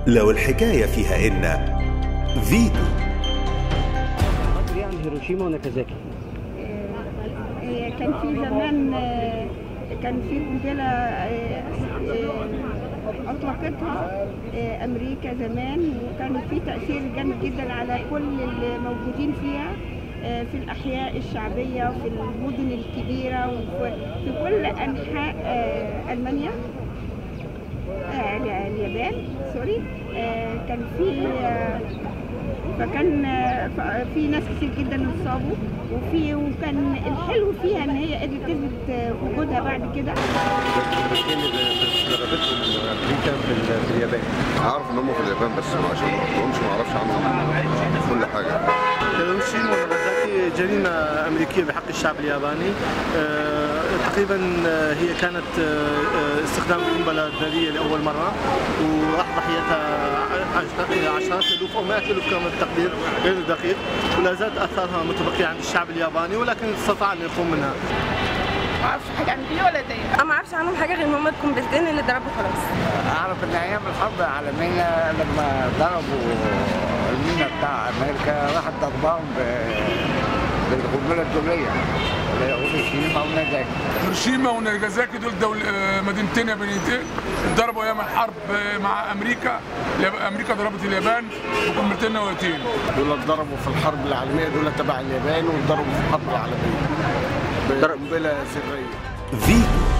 لو الحكاية فيها إن فيتو مصر يعني هيروشيما وناكازاكي آه، كان في زمان آه، كان في قنبلة آه، آه، أطلقتها آه، أمريكا زمان وكان في تأثير جامد جدا على كل الموجودين فيها آه، في الأحياء الشعبية وفي المدن الكبيرة وفي في كل أنحاء آه، ألمانيا آه، اليابان سوري آه، كان في آه، فكان آه، ف- في ناس كتير جدا اتصابوا وفي وكان الحلو فيها ان هي قدرت تثبت آه، وجودها بعد كده امريكا في ال- في اليابان عارف ان هم في اليابان بس ما عشان ما رحتهمش ما اعرفش عنهم كل حاجه هيروشيما وناغازاكي جريمة أمريكية بحق الشعب الياباني آه، تقريبا آه، هي كانت آه، آه، استخدام القنبلة الذرية لأول مرة وراح ضحيتها عش- عشرات الألوف أو مئات الألوف كما التقدير غير دقيق ولا زالت آثارها متبقية عند الشعب الياباني ولكن استطاع أن يقوم منها ما اعرفش حاجه عن دي ولا دي انا ما اعرفش عنهم حاجه غير ان هم القنبلتين اللي ضربوا خلاص اعرف ان ايام الحرب العالميه لما ضربوا المينا بتاع امريكا راحت ضربهم ب- بالقنبله الدوليه اللي هي هيروشيما وناجاكي هيروشيما وناجازاكي دول دول آه، مدينتين يابانيتين اتضربوا ايام الحرب آه، مع امريكا الياب- امريكا ضربت اليابان بقنبلتين نوويتين دول اتضربوا في الحرب العالميه دول تبع اليابان واتضربوا في الحرب العالميه بقنبله سريه فيتو